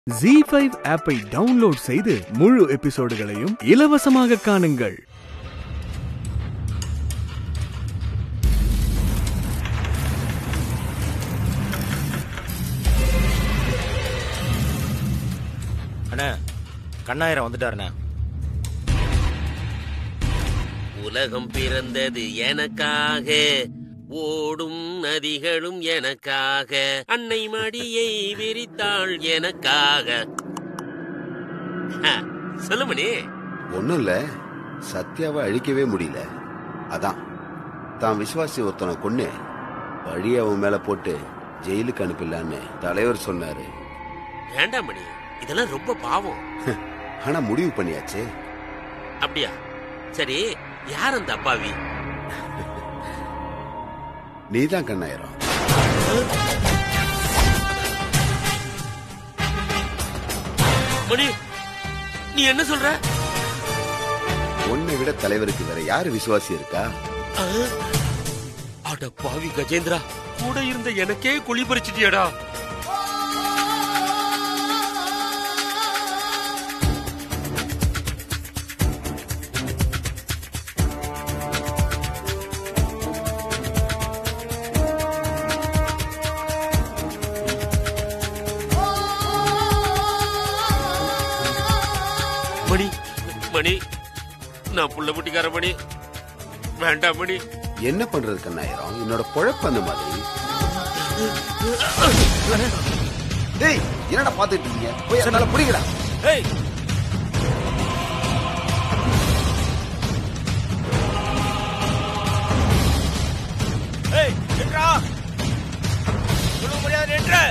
G five ஆப்பை download செய்து முழு எபிசோடுகளையும் இலவசமாக காணுங்கள் அண்ணே கண்ணாயிரம் வந்துட்டாருண்ணே உலகம் பிறந்தது எனக்காக ஓடும் நதிகளும் எனக்காக அன்னை மடியை விரித்தாள் எனக்காக ஹ, சொல்லு மணி ஒன்றும் இல்லை சத்யாவை அழிக்கவே முடியல அதான் தான் விசுவாசி ஒருத்தனை கொன்னு பழி அவன் மேல போட்டு ஜெயிலுக்கு அனுப்பிடலான்னு தலைவர் சொன்னாரு வேண்டாம் மணி இதெல்லாம் ரொம்ப பாவம் ஆனா முடிவு பண்ணியாச்சே அப்படியா சரி யார் அந்த அப்பாவி நீதான் கண்ணாயிரம் மணி நீ என்ன சொல்ற உன்னை விட தலைவருக்கு வேற யாரு விசுவாசி இருக்கா ஆ? அட பாவி கஜேந்திரா கூட இருந்த எனக்கே குழி பறிச்சிட்டியடா மணி மணி நான் புள்ள முட்டிக்கார மணி வேண்டாம் மணி என்ன பண்றது கண்ணாயிரம் என்னோட பொழப்பு அந்த மாதிரி டேய் என்னடா பாத்துட்டு இருக்கீங்க போய் என்னால பிடிக்கடா ஏய் ஏய் நின்றா சொல்ல முடியாது நின்று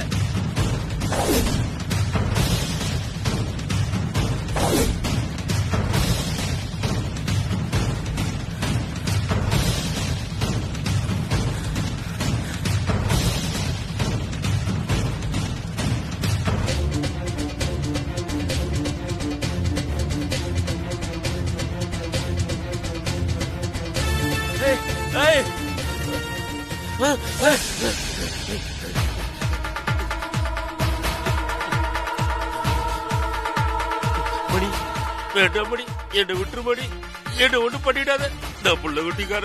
ஏய் ஏய் மணி வேண்டாம் மணி என்னை விட்டுரு மணி என்னை ஒண்ணு பண்ணிடாத நான் புள்ள குட்டிக்கார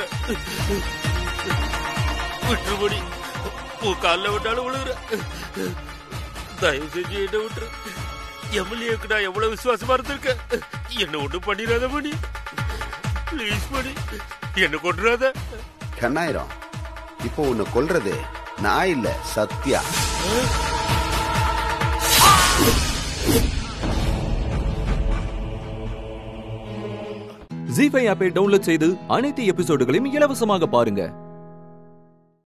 விட்டுரு மணி உன் காலில் விட்டாலும் விழுகுற தயவு செஞ்சு என்னை விட்டுரு எம்எல்ஏக்கு நான் எவ்வளவு விசுவாசமா இருந்திருக்கேன் என்னை ஒண்ணு பண்ணிடாத மணி ப்ளீஸ் மணி என்ன கொண்டுறாத கண்ணாயிரம் இப்போ உன்னை கொல்றது நான் இல்ல சத்யா ஜி ஃபைவ் ஆப்பை டவுன்லோட் செய்து அனைத்து எபிசோடுகளையும் இலவசமாக பாருங்க